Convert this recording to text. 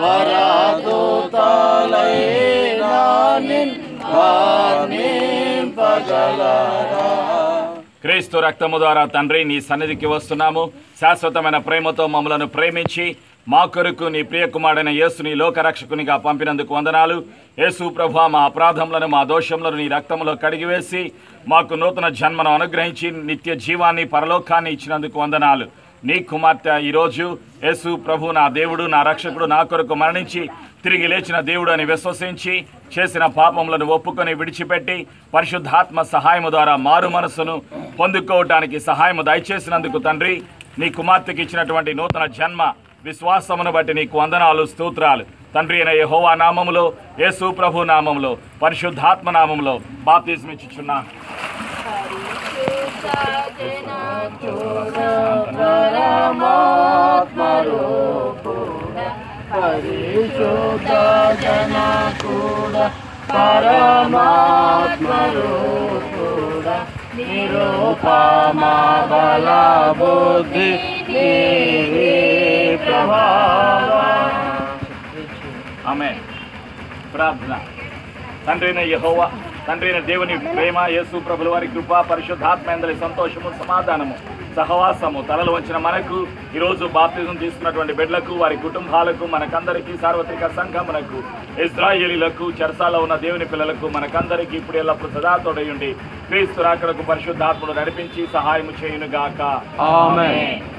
పరదూతలైనా నింపగలరా క్రీస్తు రక్తము ద్వారా తండ్రి నీ సన్నిధికి వస్తున్నాము శాశ్వతమైన ప్రేమతో మమ్మలను ప్రేమించి మా కొరకు నీ ప్రియ కుమారుడైన యేసుని లోకరక్షకునిగా పంపినందుకు వందనాలు యేసు ప్రభు మా అపరాధములను మా దోషములను నీ రక్తములో కడిగివేసి మాకు నూతన జన్మను అనుగ్రహించి నిత్య జీవాన్ని పరలోకాన్ని ఇచ్చినందుకు వందనాలు నీ కుమార్తె ఈరోజు యేసు ప్రభు నా దేవుడు నా రక్షకుడు నా కొరకు మరణించి తిరిగి లేచిన దేవుడు అని విశ్వసించి చేసిన పాపములను ఒప్పుకొని విడిచిపెట్టి పరిశుద్ధాత్మ సహాయము ద్వారా మారు మనస్సును పొందుకోవటానికి సహాయము దయచేసినందుకు తండ్రి నీ కుమార్తెకి ఇచ్చినటువంటి నూతన జన్మ విశ్వాసమును బట్టి నీకు వందనాలు స్తోత్రాలు తండ్రి అయిన యెహోవా నామములో యేసు ప్రభు నామములో పరిశుద్ధాత్మ నామములో బాప్తిస్మిచ్చుచున్నాను పరిశుద్ధ జన కూడా పరమాత్మరూపుడ నిరూపమా బల బుద్ధి నీవి ప్రభావ ఆమె ప్రార్థన తండ్రి అయిన యెహోవా తండ్రి అయిన దేవుని ప్రేమ యేసు ప్రభుల వారి కృప పరిశుద్ధాత్మేందరి సంతోషము సమాధానము సహవాసము తలలు వంచిన మనకు ఈరోజు బాప్తిజం తీసుకున్నటువంటి బిడ్డలకు వారి కుటుంబాలకు మనకందరికీ సార్వత్రిక సంఘమునకు ఇజ్రాయేలీలకు చెరసాలో ఉన్న దేవుని పిల్లలకు మనకందరికీ ఇప్పుడు ఎల్లప్పుడు సదాతోడయుండి క్రీస్తు రాకడకు పరిశుద్ధాత్ముడు నడిపించి సహాయము చేయునుగాక ఆమేన్.